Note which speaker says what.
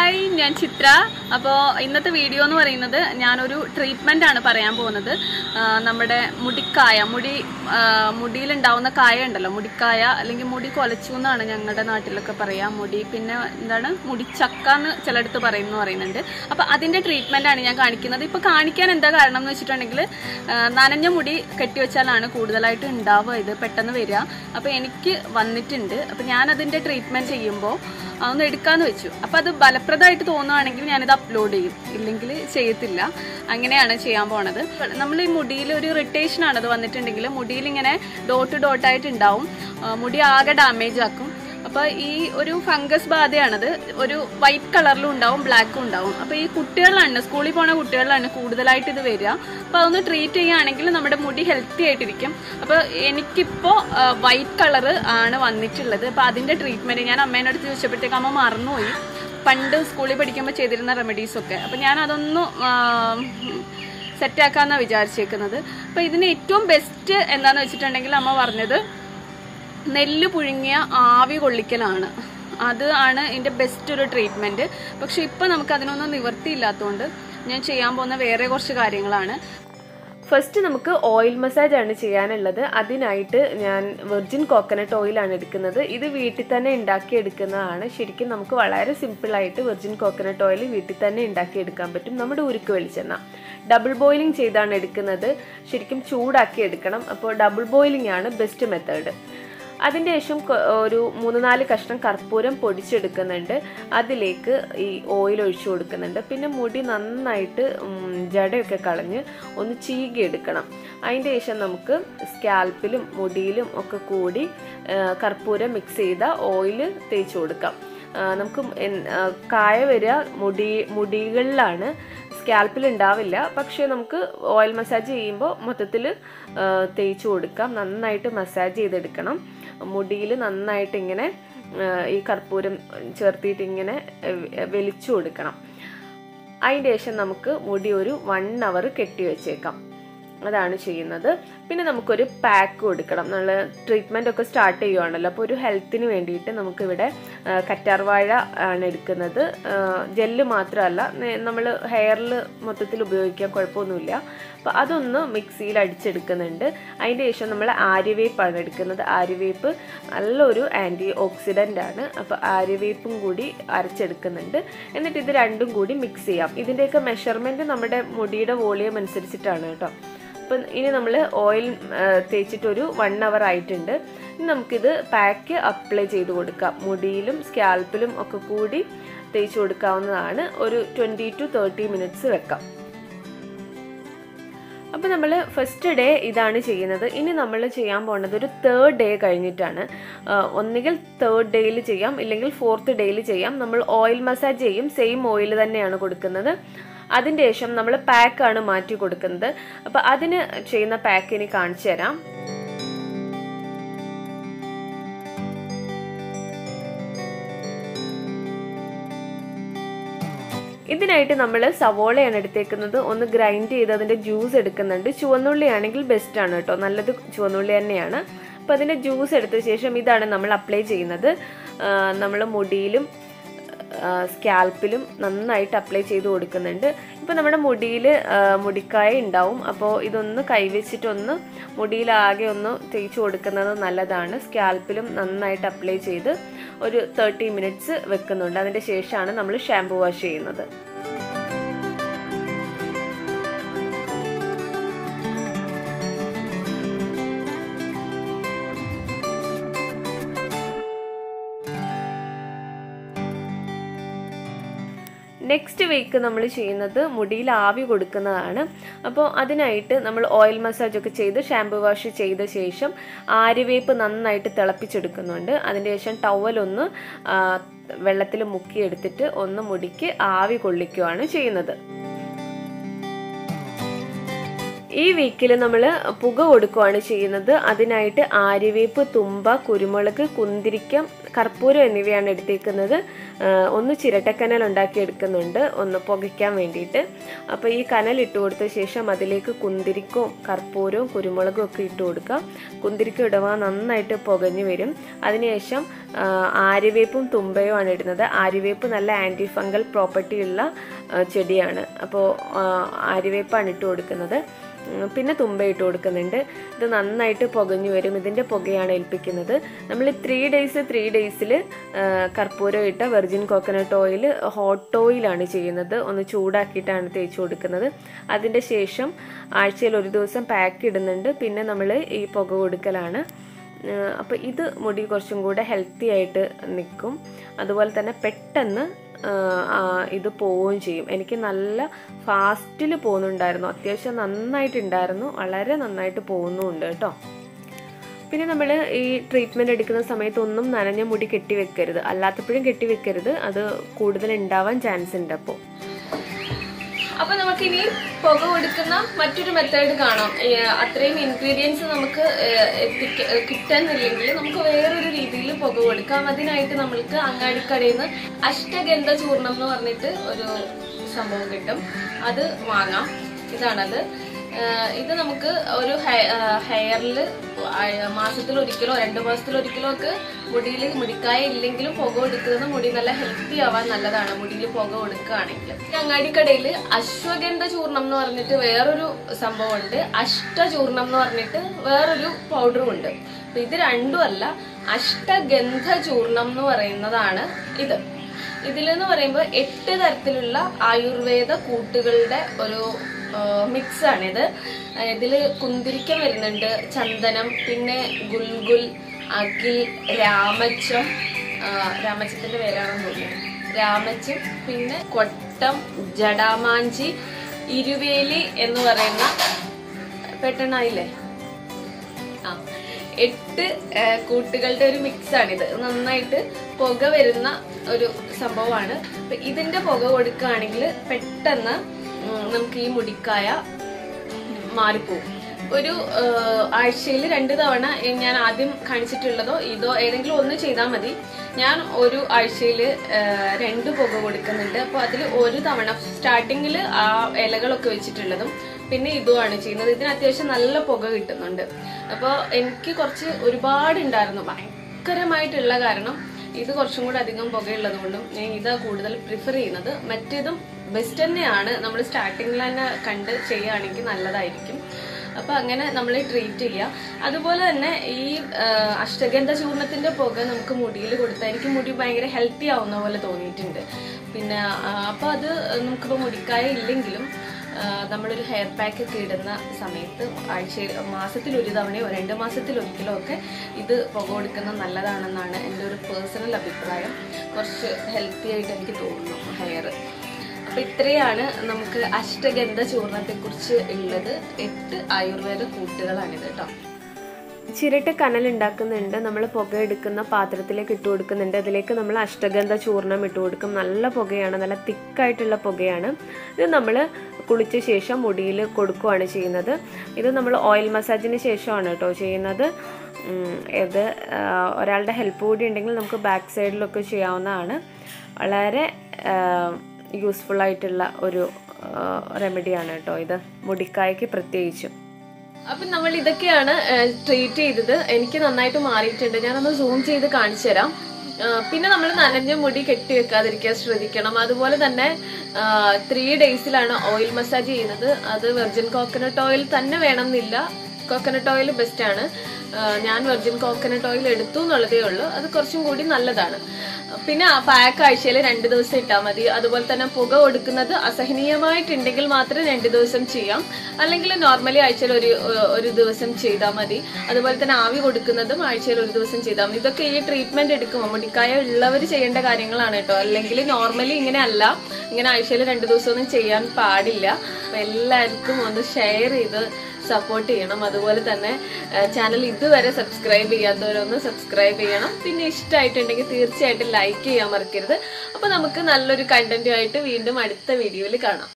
Speaker 1: hi ഞാൻ ചിത്ര അപ്പോൾ ഇന്നത്തെ വീഡിയോ എന്ന് പറയുന്നത് ഞാനൊരു ട്രീറ്റ്മെൻ്റ് ആണ് പറയാൻ പോകുന്നത് ആ, നമ്മുടെ മുടിക്കായ മുടി ആ, മുടിയിലുണ്ടാവുന്ന കായ ഉണ്ടല്ലോ മുടിക്കായ അല്ലെങ്കിൽ മുടി കൊലച്ചു എന്നാണ് ഞങ്ങളുടെ നാട്ടിലൊക്കെ പറയാം മുടി പിന്നെ എന്താണ് മുടിച്ചക്ക എന്ന് ചിലയിടത്ത് പറയുന്നു പറയുന്നുണ്ട് അപ്പോൾ അതിൻ്റെ ട്രീറ്റ്മെൻ്റ് ആണ് ഞാൻ കാണിക്കുന്നത് ഇപ്പോൾ കാണിക്കാൻ എന്താ കാരണം എന്ന് വെച്ചിട്ടുണ്ടെങ്കിൽ ആ, നനഞ്ഞ മുടി കെട്ടിവെച്ചാലാണ് കൂടുതലായിട്ട് ഉണ്ടാവുക ഇത് പെട്ടെന്ന് വരിക അപ്പോൾ എനിക്ക് വന്നിട്ടുണ്ട് അപ്പോൾ ഞാനതിൻ്റെ ട്രീറ്റ്മെൻറ്റ് ചെയ്യുമ്പോൾ അതൊന്ന് എടുക്കാന്ന് വെച്ചു അപ്പോൾ അത് ഫലപ്രദമായിട്ട് തോന്നുകയാണെങ്കിൽ ഞാനിത് അപ്ലോഡ് ചെയ്യും ഇല്ലെങ്കിൽ ചെയ്യത്തില്ല അങ്ങനെയാണ് ചെയ്യാൻ പോണത് നമ്മൾ ഈ മുടിയിൽ ഒരു ഇറിറ്റേഷൻ ആണ് അത് വന്നിട്ടുണ്ടെങ്കിൽ മുടിയിൽ ഇങ്ങനെ ഡോട്ട് ഡോട്ടായിട്ട് ഉണ്ടാവും ആ, മുടി ആകെ ഡാമേജ് ആക്കും അപ്പോൾ ഈ ഒരു ഫംഗസ് ബാധയാണത് ഒരു വൈറ്റ് കളറിലും ഉണ്ടാവും ബ്ലാക്കും ഉണ്ടാവും അപ്പോൾ ഈ കുട്ടികളിലാണ് സ്കൂളിൽ പോണ കുട്ടികളിലാണ് കൂടുതലായിട്ട് ഇത് വരിക അപ്പോൾ അതൊന്ന് ട്രീറ്റ് ചെയ്യുകയാണെങ്കിൽ നമ്മുടെ മുടി ഹെൽത്തി ആയിട്ടിരിക്കും അപ്പോൾ എനിക്കിപ്പോൾ വൈറ്റ് കളറ് ആണ് വന്നിട്ടുള്ളത് അപ്പോൾ അതിൻ്റെ ട്രീറ്റ്മെൻറ്റ് ഞാൻ അമ്മേൻ്റെ അടുത്ത് ചോദിച്ചപ്പോഴത്തേക്ക് അമ്മ മറന്നുപോയി പണ്ട് സ്കൂളിൽ പഠിക്കുമ്പോൾ ചെയ്തിരുന്ന റെമഡീസൊക്കെ അപ്പോൾ ഞാൻ അതൊന്നും സെറ്റാക്കാമെന്നാണ് വിചാരിച്ചേക്കുന്നത് അപ്പോൾ ഇതിന് ഏറ്റവും ബെസ്റ്റ് എന്താണെന്ന് വെച്ചിട്ടുണ്ടെങ്കിൽ അമ്മ പറഞ്ഞത് നെല്ല് പുഴുങ്ങിയ ആവി കൊള്ളിക്കലാണ് അത് ആണ് ഇതിൻ്റെ ബെസ്റ്റ് ഒരു ട്രീറ്റ്മെൻറ്റ് പക്ഷെ ഇപ്പം നമുക്ക് അതിനൊന്നും നിവൃത്തിയില്ലാത്തതുകൊണ്ട് ഞാൻ ചെയ്യാൻ പോകുന്ന വേറെ കുറച്ച് കാര്യങ്ങളാണ്
Speaker 2: ഫസ്റ്റ് നമുക്ക് ഓയിൽ മസാജ് ആണ് ചെയ്യാനുള്ളത് അതിനായിട്ട് ഞാൻ വെർജിൻ കോക്കനട്ട് ഓയിലാണ് എടുക്കുന്നത് ഇത് വീട്ടിൽ തന്നെ ഉണ്ടാക്കിയെടുക്കുന്നതാണ് ശരിക്കും നമുക്ക് വളരെ സിമ്പിളായിട്ട് വെർജിൻ കോക്കനട്ട് ഓയിൽ വീട്ടിൽ തന്നെ ഉണ്ടാക്കിയെടുക്കാൻ പറ്റും നമ്മുടെ ഉരുക്ക് വെളിച്ചെണ്ണ ഡബിൾ ബോയിലിംഗ് ചെയ്താണ് എടുക്കുന്നത് ശരിക്കും ചൂടാക്കി എടുക്കണം അപ്പോൾ ഡബിൾ ബോയിലിംഗ് ആണ് ബെസ്റ്റ് മെത്തേഡ് അതിൻ്റെ ശേഷം കൊ- ഒരു മൂന്ന് നാല് കഷ്ണം കർപ്പൂരം പൊടിച്ചെടുക്കുന്നുണ്ട് അതിലേക്ക് ഈ ഓയിൽ ഒഴിച്ചു കൊടുക്കുന്നുണ്ട് പിന്നെ മുടി നന്നായിട്ട് ഉം, ജടയൊക്കെ കളഞ്ഞ് ഒന്ന് ചീകി എടുക്കണം അതിൻ്റെ ശേഷം നമുക്ക് സ്കാൽപ്പിലും മുടിയിലും ഒക്കെ കൂടി ആ, കർപ്പൂരം മിക്സ് ചെയ്ത ഓയിൽ തേച്ച് കൊടുക്കാം ആ, നമുക്ക് എൻ- ആ, കായ വരിക മുടി മുടികളിലാണ് സ്കാൽപ്പിൽ ഉണ്ടാവില്ല പക്ഷേ നമുക്ക് ഓയിൽ മസാജ് ചെയ്യുമ്പോൾ മൊത്തത്തിൽ തേച്ച് കൊടുക്കാം നന്നായിട്ട് മസാജ് ചെയ്തെടുക്കണം മുടിയിൽ നന്നായിട്ട് ഇങ്ങനെ ആ, ഈ കർപ്പൂരം ചേർത്തിട്ട് ഇങ്ങനെ വെ- വലിച്ചു കൊടുക്കണം അതിൻ്റെ ശേഷം നമുക്ക് മുടി ഒരു വൺ അവർ കെട്ടി വെച്ചേക്കാം അതാണ് ചെയ്യുന്നത് പിന്നെ നമുക്കൊരു പാക്ക് കൊടുക്കണം നമ്മൾ ട്രീറ്റ്മെൻ്റ് ഒക്കെ സ്റ്റാർട്ട് ചെയ്യുവാണല്ലോ അപ്പോൾ ഒരു ഹെൽത്തിന് വേണ്ടിയിട്ട് നമുക്കിവിടെ ആ, കറ്റാർവാഴ ആണ് എടുക്കുന്നത് ജെല്ല് മാത്രമല്ല നമ്മൾ ഹെയറിൽ മൊത്തത്തിൽ ഉപയോഗിക്കാൻ കുഴപ്പമൊന്നുമില്ല അപ്പോൾ അതൊന്ന് മിക്സിയിൽ അടിച്ചെടുക്കുന്നുണ്ട് അതിൻ്റെ ശേഷം നമ്മൾ ആര്യവേപ്പാണ് എടുക്കുന്നത് ആര്യവേപ്പ് നല്ലൊരു ആൻറ്റി ഓക്സിഡൻ്റ് ആണ് അപ്പോൾ ആര്യവേപ്പും കൂടി അരച്ചെടുക്കുന്നുണ്ട് എന്നിട്ട് ഇത് രണ്ടും കൂടി മിക്സ് ചെയ്യാം ഇതിൻ്റെയൊക്കെ മെഷർമെൻറ്റ് നമ്മുടെ മുടിയുടെ വോളിയം അനുസരിച്ചിട്ടാണ് കേട്ടോ അപ്പം ഇനി നമ്മൾ ഓയിൽ തേച്ചിട്ടൊരു വൺ അവർ ആയിട്ടുണ്ട് ഇനി നമുക്കിത് പാക്ക് അപ്ലൈ ചെയ്ത് കൊടുക്കാം മുടിയിലും സ്കാൽപ്പിലും ഒക്കെ കൂടി തേച്ച് കൊടുക്കാവുന്നതാണ് ഒരു ട്വൻറ്റി ടു തേർട്ടി മിനിറ്റ്സ് വെക്കാം അപ്പോൾ നമ്മൾ ഫസ്റ്റ് ഡേ ഇതാണ് ചെയ്യുന്നത് ഇനി നമ്മൾ ചെയ്യാൻ പോകുന്നത് ഒരു തേർഡ് ഡേ കഴിഞ്ഞിട്ടാണ് ആ, ഒന്നുകിൽ തേർഡ് ഡേയിൽ ചെയ്യാം ഇല്ലെങ്കിൽ ഫോർത്ത് ഡേയിൽ ചെയ്യാം നമ്മൾ ഓയിൽ മസാജ് ചെയ്യും സെയിം ഓയിൽ തന്നെയാണ് കൊടുക്കുന്നത് അതിൻ്റെ ശേഷം നമ്മൾ പാക്കാണ് മാറ്റി കൊടുക്കുന്നത് അപ്പോൾ അതിന് ചെയ്യുന്ന പാക്ക് ഇനി കാണിച്ചു തരാം ഇതിനായിട്ട് നമ്മൾ സവോളയാണ് എടുത്തേക്കുന്നത് ഒന്ന് ഗ്രൈൻഡ് ചെയ്ത് അതിൻ്റെ ജ്യൂസ് എടുക്കുന്നുണ്ട് ചുവന്നുള്ളി ആണെങ്കിൽ ബെസ്റ്റ് ആണ് കേട്ടോ നല്ലത് ചുവന്നുള്ളി തന്നെയാണ് അപ്പോൾ അതിൻ്റെ ജ്യൂസ് എടുത്ത ശേഷം ഇതാണ് നമ്മൾ അപ്ലൈ ചെയ്യുന്നത് നമ്മൾ മുടിയിലും സ്കാൽപ്പിലും നന്നായിട്ട് അപ്ലൈ ചെയ്ത് കൊടുക്കുന്നുണ്ട് ഇപ്പോൾ നമ്മുടെ മുടിയിൽ മുടിക്കായ ഉണ്ടാവും അപ്പോൾ ഇതൊന്ന് കൈവച്ചിട്ടൊന്ന് മുടിയിലാകെ ഒന്ന് തേച്ച് കൊടുക്കുന്നത് നല്ലതാണ് സ്കാൽപ്പിലും നന്നായിട്ട് അപ്ലൈ ചെയ്ത് ഒരു തേർട്ടി മിനിറ്റ്സ് വെക്കുന്നുണ്ട് അതിൻ്റെ ശേഷമാണ് നമ്മൾ ഷാംപൂ വാഷ് ചെയ്യുന്നത് നെക്സ്റ്റ് വീക്ക് നമ്മൾ ചെയ്യുന്നത് മുടിയിൽ ആവി കൊടുക്കുന്നതാണ് അപ്പോൾ അതിനായിട്ട് നമ്മൾ ഓയിൽ മസാജ് ഒക്കെ ചെയ്ത് ഷാംപൂ വാഷ് ചെയ്ത ശേഷം ആര്യവേപ്പ് നന്നായിട്ട് തിളപ്പിച്ചെടുക്കുന്നുണ്ട് അതിൻ്റെ ശേഷം ടവലൊന്ന് വെള്ളത്തിൽ മുക്കിയെടുത്തിട്ട് ഒന്ന് മുടിക്ക് ആവി കൊള്ളിക്കുകയാണ് ചെയ്യുന്നത് ഈ വീക്കിൽ നമ്മൾ പുക കൊടുക്കുകയാണ് ചെയ്യുന്നത് അതിനായിട്ട് ആര്യവേപ്പ് തുമ്പ കുരുമുളക് കുന്തിരിക്കം കർപ്പൂരം എന്നിവയാണ് എടുത്തേക്കുന്നത് ആ, ഒന്ന് ചിരട്ടക്കനൽ ഉണ്ടാക്കി എടുക്കുന്നുണ്ട് ഒന്ന് പുകയ്ക്കാൻ വേണ്ടിയിട്ട് അപ്പോൾ ഈ കനൽ ഇട്ട് കൊടുത്ത ശേഷം അതിലേക്ക് കുന്തിരിക്കവും കർപ്പൂരവും കുരുമുളകും ഒക്കെ ഇട്ട് കൊടുക്കുക കുന്തിരിക്കം ഇടുക നന്നായിട്ട് പുകഞ്ഞു വരും അതിനുശേഷം ആ, ആര്യവേപ്പും തുമ്പയുമാണ് ഇടുന്നത് ആര്യവേപ്പ് നല്ല ആൻറ്റി ഫംഗൽ പ്രോപ്പർട്ടി ഉള്ള ആ, ചെടിയാണ് അപ്പോൾ ആര്യവേപ്പാണ് ഇട്ട് കൊടുക്കുന്നത് ഉം, പിന്നെ തുമ്പ ഇട്ട് കൊടുക്കുന്നുണ്ട് ഇത് നന്നായിട്ട് പുകഞ്ഞു വരും ഇതിൻ്റെ പുകയാണ് ഏൽപ്പിക്കുന്നത് നമ്മൾ ത്രീ ഡേയ്സ് ത്രീ ഡേയ്സിൽ കർപ്പൂരം ഇട്ട വെർജിൻ കോക്കനട്ട് ഓയിൽ ഹോട്ട് ഓയിലാണ് ചെയ്യുന്നത് ഒന്ന് ചൂടാക്കിയിട്ടാണ് തേച്ച് കൊടുക്കുന്നത് അതിൻ്റെ ശേഷം ആഴ്ചയിൽ ഒരു ദിവസം പാക്ക് ഇടുന്നുണ്ട് പിന്നെ നമ്മൾ ഈ പുക കൊടുക്കലാണ് അപ്പോൾ ഇത് മുടി കുറച്ചും കൂടെ ഹെൽത്തി ആയിട്ട് നിൽക്കും അതുപോലെ തന്നെ പെട്ടെന്ന് ആ, ആ, ഇത് പോവുകയും ചെയ്യും എനിക്ക് നല്ല ഫാസ്റ്റിൽ പോകുന്നുണ്ടായിരുന്നു അത്യാവശ്യം നന്നായിട്ടുണ്ടായിരുന്നു വളരെ നന്നായിട്ട് പോകുന്നുമുണ്ട് കേട്ടോ പിന്നെ നമ്മൾ ഈ ട്രീറ്റ്മെൻറ്റ് എടുക്കുന്ന സമയത്ത് ഒന്നും നനഞ്ഞ മുടി കെട്ടിവെക്കരുത് അല്ലാത്തപ്പോഴും കെട്ടിവെക്കരുത് അത് കൂടുതൽ ഉണ്ടാവാൻ ചാൻസ് ഉണ്ട് അപ്പോൾ
Speaker 1: അപ്പൊ നമുക്ക് ഇനി പുക കൊടുക്കുന്ന മറ്റൊരു മെത്തേഡ് കാണാം ഏ, അത്രയും ഇൻഗ്രീഡിയൻസ് നമുക്ക് ഏ, എത്തിക്ക ഏ, കിട്ടുന്നില്ലെങ്കിൽ നമുക്ക് വേറൊരു രീതിയിൽ പുക കൊടുക്കാം അതിനായിട്ട് നമ്മൾക്ക് അങ്ങാടിക്കടയിൽ നിന്ന് അഷ്ടഗന്ധ ചൂർണം എന്ന് പറഞ്ഞിട്ട് ഒരു സംഭവം കിട്ടും അത് വാങ്ങാം ഇതാണത് ഏ, ഇത് നമുക്ക് ഒരു ഹെയറിൽ മാസത്തിൽ ഒരിക്കലോ രണ്ട് മാസത്തിൽ ഒരിക്കലോ ഒക്കെ മുടിയിൽ മുടിക്കായ ഇല്ലെങ്കിലും പുക കൊടുക്കുന്നത് മുടി നല്ല ഹെൽത്തി ആവാൻ നല്ലതാണ് മുടിയിൽ പുക കൊടുക്കുകയാണെങ്കിൽ അങ്ങാടിക്കടയിൽ അശ്വഗന്ധ ചൂർണം എന്ന് പറഞ്ഞിട്ട് വേറൊരു സംഭവമുണ്ട് അഷ്ടചൂർണം എന്ന് പറഞ്ഞിട്ട് വേറൊരു പൗഡറും ഉണ്ട് അപ്പൊ ഇത് രണ്ടും അല്ല അഷ്ടഗന്ധ ചൂർണം എന്ന് പറയുന്നതാണ് ഇത് ഇതിലെന്ന് പറയുമ്പോൾ എട്ട് തരത്തിലുള്ള ആയുർവേദ കൂട്ടുകളുടെ ഒരു മിക്സ് ആണിത് ഇതിൽ കുന്തിരിക്കം വരുന്നുണ്ട് ചന്ദനം പിന്നെ ഗുൽഗുൽ അഖിൽ രാമച്ചം ആ, രാമച്ചത്തിന്റെ പേരാണെന്ന് തോന്നുന്നു രാമച്ചം പിന്നെ കൊട്ടം ജഡാമാഞ്ചി ഇരുവേലി എന്ന് പറയുന്ന പെട്ടെന്നായില്ലേ ആ എട്ട് ആ, കൂട്ടുകളുടെ ഒരു മിക്സ് ആണിത് നന്നായിട്ട് പുക വരുന്ന ഒരു സംഭവമാണ് അപ്പൊ ഇതിന്റെ പുക കൊടുക്കുകയാണെങ്കിൽ പെട്ടെന്ന് ഉം, നമുക്ക് ഈ മുടിക്കായ മാറിപ്പോവും ഒരു ആഴ്ചയിൽ രണ്ട് തവണ ഞാൻ ആദ്യം കാണിച്ചിട്ടുള്ളതോ ഇതോ ഏതെങ്കിലും ഒന്ന് ചെയ്താൽ മതി ഞാൻ ഒരു ആഴ്ചയിൽ രണ്ട് പുക കൊടുക്കുന്നുണ്ട് അപ്പോൾ അതിൽ ഒരു തവണ സ്റ്റാർട്ടിങ്ങിൽ ആ ഇലകളൊക്കെ വെച്ചിട്ടുള്ളതും പിന്നെ ഇതുമാണ് ചെയ്യുന്നത് ഇതിന് അത്യാവശ്യം നല്ല പുക കിട്ടുന്നുണ്ട് അപ്പോൾ എനിക്ക് കുറച്ച് ഒരുപാട് ഉണ്ടായിരുന്നു ഭയങ്കരമായിട്ടുള്ള കാരണം ഇത് കുറച്ചും കൂടെ അധികം പുകയുള്ളത് കൊണ്ടും ഞാൻ ഇതാ കൂടുതൽ പ്രിഫർ ചെയ്യുന്നത് മറ്റേതും ബെസ്റ്റ് തന്നെയാണ് നമ്മൾ സ്റ്റാർട്ടിങ്ങിൽ തന്നെ കണ്ട് ചെയ്യുകയാണെങ്കിൽ നല്ലതായിരിക്കും അപ്പൊ അങ്ങനെ നമ്മൾ ട്രീറ്റ് ചെയ്യുക അതുപോലെ തന്നെ ഈ ആ, അഷ്ടഗന്ധ ചൂർണത്തിന്റെ പുക നമുക്ക് മുടിയിൽ കൊടുത്താൽ എനിക്ക് മുടി ഭയങ്കര ഹെൽത്തി ആവുന്ന പോലെ തോന്നിയിട്ടുണ്ട് പിന്നെ ആ, അപ്പൊ അത് നമുക്കിപ്പോൾ മുടിക്കായ ഇല്ലെങ്കിലും ആ, നമ്മളൊരു ഹെയർ പാക്ക് ഒക്കെ ഇടുന്ന സമയത്ത് ആഴ്ചയിൽ മാസത്തിൽ ഒരു തവണയോ രണ്ട് മാസത്തിൽ ഒരിക്കലോ ഒക്കെ ഇത് പുക കൊടുക്കുന്നത് നല്ലതാണെന്നാണ് എൻ്റെ ഒരു പേഴ്സണൽ അഭിപ്രായം കുറച്ച് ഹെൽത്തി ആയിട്ട് എനിക്ക് തോന്നുന്നു ഹെയർ അപ്പൊ ഇത്രയാണ് നമുക്ക് അഷ്ടഗന്ധ ചൂർണത്തെ കുറിച്ച് ഉള്ളത് എട്ട് ആയുർവേദ കൂട്ടുകളാണിത് കേട്ടോ
Speaker 2: ചിരട്ട കനൽ ഉണ്ടാക്കുന്നുണ്ട് നമ്മൾ പുക എടുക്കുന്ന പാത്രത്തിലേക്ക് ഇട്ട് കൊടുക്കുന്നുണ്ട് അതിലേക്ക് നമ്മൾ അഷ്ടഗന്ധ ചൂർണം ഇട്ട് കൊടുക്കും നല്ല പുകയാണ് നല്ല തിക്കായിട്ടുള്ള പുകയാണ് ഇത് നമ്മൾ കുളിച്ച ശേഷം മുടിയിൽ കൊടുക്കുകയാണ് ചെയ്യുന്നത് ഇത് നമ്മൾ ഓയിൽ മസാജിന് ശേഷമാണ് കേട്ടോ ചെയ്യുന്നത് ഉം, ഇത് ആ, ഒരാളുടെ ഹെൽപ്പ് കൂടി ഉണ്ടെങ്കിൽ നമുക്ക് ബാക്ക് സൈഡിലൊക്കെ ചെയ്യാവുന്നതാണ് വളരെ യൂസ്ഫുൾ ആയിട്ടുള്ള ഒരു റെമഡിയാണ് കേട്ടോ ഇത് മുടിക്കായ്ക്ക് പ്രത്യേകിച്ചും
Speaker 1: അപ്പൊ നമ്മൾ ഇതൊക്കെയാണ് ട്രീറ്റ് ചെയ്തത് എനിക്ക് നന്നായിട്ട് മാറിയിട്ടുണ്ട് ഞാനൊന്ന് സൂം ചെയ്ത് കാണിച്ചു തരാം ആ, പിന്നെ നമ്മൾ നനഞ്ഞ മുടി കെട്ടി വെക്കാതിരിക്കാൻ ശ്രദ്ധിക്കണം അതുപോലെ തന്നെ ത്രീ ഡേയ്സിലാണ് ഓയിൽ മസാജ് ചെയ്യുന്നത് അത് വെർജിൻ കോക്കനട്ട് ഓയിൽ തന്നെ വേണമെന്നില്ല കോക്കനട്ട് ഓയിൽ ബെസ്റ്റ് ആണ് ആ, ഞാൻ വെർജിൻ കോക്കനട്ട് ഓയിൽ എടുത്തു എന്നുള്ളതേ ഉള്ളൂ അത് കുറച്ചും കൂടി നല്ലതാണ് പിന്നെ പാക്ക് ആഴ്ചയിൽ രണ്ട് ദിവസം ഇട്ടാൽ മതി അതുപോലെ തന്നെ പുക കൊടുക്കുന്നത് അസഹനീയമായിട്ടുണ്ടെങ്കിൽ മാത്രം രണ്ട് ദിവസം ചെയ്യാം അല്ലെങ്കിൽ നോർമലി ആഴ്ചയിൽ ഒരു ഒരു ദിവസം ചെയ്താൽ മതി അതുപോലെ തന്നെ ആവി കൊടുക്കുന്നതും ആഴ്ചയിൽ ഒരു ദിവസം ചെയ്താൽ മതി ഇതൊക്കെ ഈ ട്രീറ്റ്മെന്റ് എടുക്കുമ്പോൾ മുടിക്കായ ഉള്ളവർ ചെയ്യേണ്ട കാര്യങ്ങളാണ് കേട്ടോ അല്ലെങ്കിൽ നോർമലി ഇങ്ങനെ അല്ല ഇങ്ങനെ ആഴ്ചയിൽ രണ്ട് ദിവസമൊന്നും ചെയ്യാൻ പാടില്ല അപ്പൊ എല്ലാവർക്കും ഒന്ന് ഷെയർ ചെയ്ത് സപ്പോർട്ട് ചെയ്യണം അതുപോലെ തന്നെ ചാനൽ ഇതുവരെ സബ്സ്ക്രൈബ് ചെയ്യാത്തവരൊന്ന് സബ്സ്ക്രൈബ് ചെയ്യണം പിന്നെ ഇഷ്ടമായിട്ടുണ്ടെങ്കിൽ തീർച്ചയായിട്ടും ലൈക്ക് ചെയ്യാൻ മറക്കരുത് അപ്പൊ നമുക്ക് നല്ലൊരു കണ്ടന്റുമായിട്ട് വീണ്ടും അടുത്ത വീഡിയോയിൽ കാണാം